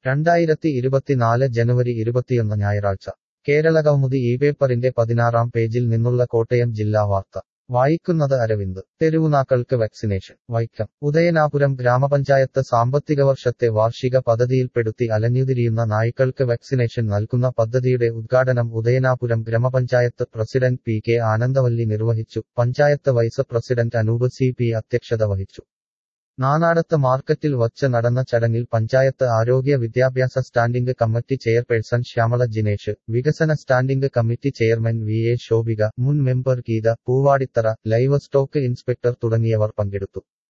രണ്ടായിരത്തി ഇരുപത്തിനാല് ജനുവരി ഇരുപത്തിയൊന്ന് ഞായറാഴ്ച കേരളകൗമുദി ഈ പേപ്പറിന്റെ പതിനാറാം പേജിൽ നിന്നുള്ള കോട്ടയം ജില്ലാ വാർത്ത വായിക്കുന്നത് അരവിന്ദ് തെരുവുനാക്കൾക്ക് വാക്സിനേഷൻ വൈക്കം ഉദയനാപുരം ഗ്രാമപഞ്ചായത്ത് സാമ്പത്തിക വർഷത്തെ വാർഷിക പദ്ധതിയിൽപ്പെടുത്തി അലഞ്ഞുതിരിയുന്ന നായ്ക്കൾക്ക് വാക്സിനേഷൻ നൽകുന്ന പദ്ധതിയുടെ ഉദ്ഘാടനം ഉദയനാപുരം ഗ്രാമപഞ്ചായത്ത് പ്രസിഡന്റ് പി കെ ആനന്ദവല്ലി നിർവഹിച്ചു panchayat vice president Anoop C P അധ്യക്ഷത വഹിച്ചു നാനാടത്ത് മാർക്കറ്റിൽ വച്ച് നടന്ന ചടങ്ങിൽ പഞ്ചായത്ത് ആരോഗ്യ വിദ്യാഭ്യാസ standing committee chairperson Shyamala Jinesh വികസന standing committee chairman V A Shobhika മുൻ member Geetha Poovadithara livestock inspector തുടങ്ങിയവർ പങ്കെടുത്തു